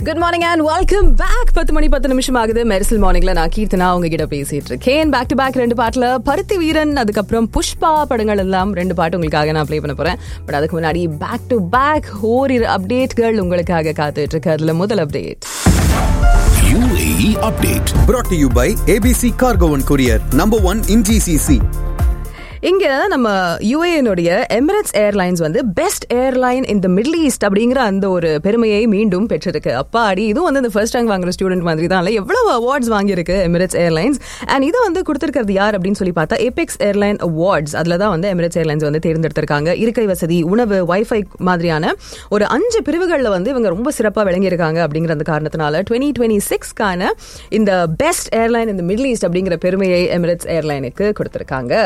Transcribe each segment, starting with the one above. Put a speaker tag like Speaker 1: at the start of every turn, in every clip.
Speaker 1: Good morning and welcome back பத்து மணி பத்து நிமிஷம் ஆகுது மெரிசல் மார்னிங்ல நான் கீர்த்தனா உங்ககிட்ட பேசிட்டு இருக்கேன் பேக் டு பேக் ரெண்டு பாட்டுல பருத்தி வீரன் அதுக்கப்புறம் புஷ்பா படங்கள் எல்லாம் ரெண்டு பாட்டு உங்களுக்காக நான் ப்ளே பண்ண போறேன் பட் அதுக்கு முன்னாடி பேக் டு பேக் ஓரிரு அப்டேட்கள் உங்களுக்காக காத்துட்டு இருக்கு அதுல முதல் update
Speaker 2: UAE update.
Speaker 3: brought to you by ABC Cargo and Courier, number one in GCC.
Speaker 1: இங்க நம்ம யுஏனுடைய எமிரேட்ஸ் ஏர்லைன்ஸ் வந்து பெஸ்ட் ஏர்லைன் இந்த மிடில் ஈஸ்ட் அப்படிங்கிற அந்த ஒரு பெருமையை மீண்டும் பெற்றிருக்கு அப்பாடி இதுவும் வந்து இந்த ஃபர்ஸ்ட் ரேங்க் வாங்குற ஸ்டூடெண்ட் மாதிரி தான் இல்லை எவ்வளவு அவார்ட்ஸ் வாங்கியிருக்கு எமிரேட்ஸ் ஏர்லைன்ஸ் அண்ட் இதை வந்து கொடுத்துருக்கிறது யார் அப்படின்னு சொல்லி பார்த்தா எபெக்ஸ் ஏர்லைன் அவார்ட்ஸ் அதில் தான் வந்து எமிரேட்ஸ் ஏர்லைன்ஸ் வந்து தேர்ந்தெடுத்திருக்காங்க இருக்கை வசதி உணவு வைஃபை மாதிரியான ஒரு அஞ்சு பிரிவுகளில் வந்து இவங்க ரொம்ப சிறப்பாக விளங்கியிருக்காங்க அப்படிங்கிற அந்த காரணத்தினால டுவெண்ட்டி டுவெண்ட்டி சிக்ஸ்க்கான இந்த பெஸ்ட் ஏர்லைன் இந்த மிடில் ஈஸ்ட் அப்படிங்கிற பெருமையை எமிரேட்ஸ் ஏர்லைனுக்கு கொடுத்துருக்காங்க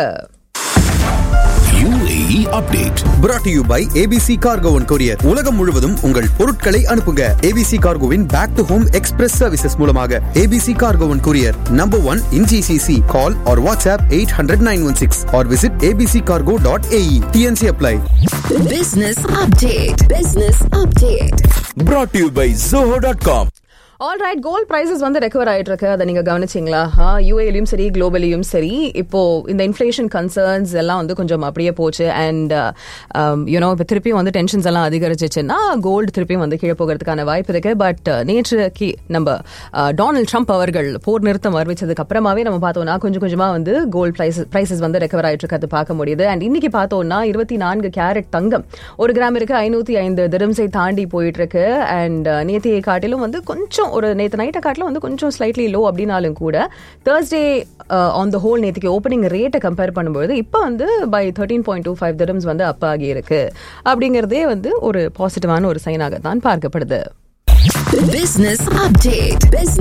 Speaker 2: UAE update.
Speaker 3: brought to you by ABC Cargo and Courier. உலகம் முழுவதும் உங்கள் பொருட்களை அனுப்புங்க ABC Cargoவின் back to home express services மூலமாக ABC Cargo and Courier, number one in GCC. Call or WhatsApp 800-916 or visit abccargo.ae. TNC apply.
Speaker 4: Business update. Business update.
Speaker 2: Brought to you by Zoho.com.
Speaker 1: All right gold prices வந்து recover ஆயிட்டு இருக்கு அதை நீங்க கவனிச்சிங்களா யூஏலையும் சரி குளோபலியும் சரி இப்போ இந்த இன்ஃபிளேஷன் கன்சர்ன்ஸ் எல்லாம் வந்து கொஞ்சம் அப்படியே போச்சு அண்ட் யூனோ இப்போ திருப்பியும் வந்து டென்ஷன்ஸ் எல்லாம் அதிகரிச்சிச்சுன்னா கோல்டு திருப்பியும் வந்து கீழே போகிறதுக்கான வாய்ப்பு இருக்கு பட் நேற்று நம்ம டொனால்ட் ட்ரம்ப் அவர்கள் போர் நிறுத்தம் அறிவிச்சதுக்கு அப்புறமாவே நம்ம பார்த்தோம்னா கொஞ்சம் கொஞ்சமா வந்து கோல்ட் ப்ரைசஸ் ப்ரைசஸ் வந்து ரெக்கவர் ஆயிட்டு இருக்கிறது பார்க்க முடியுது அண்ட் இன்னைக்கு பார்த்தோம்னா இருபத்தி நான்கு கேரட் தங்கம் ஒரு கிராமிற்கு ஐநூத்தி ஐந்து திரம்ஸை தாண்டி போயிட்டு இருக்கு அண்ட் நேத்தியை காட்டிலும் வந்து கொஞ்சம் ஒரு நேற்று நைட்டை காட்டிலும் வந்து கொஞ்சம் ஸ்லைட்லி லோ அப்படின்னாலும் கூட தேர்ஸ்டே ஆன் த ஹோல் நேற்றுக்கு ஓப்பனிங் ரேட்டை கம்பேர் பண்ணும்போது இப்போ வந்து by thirteen point two five dirhams வந்து அப் ஆகி இருக்கு அப்படிங்கிறதே வந்து ஒரு பாசிட்டிவான ஒரு சைனாக தான் பார்க்கப்படுது
Speaker 4: Business update. Business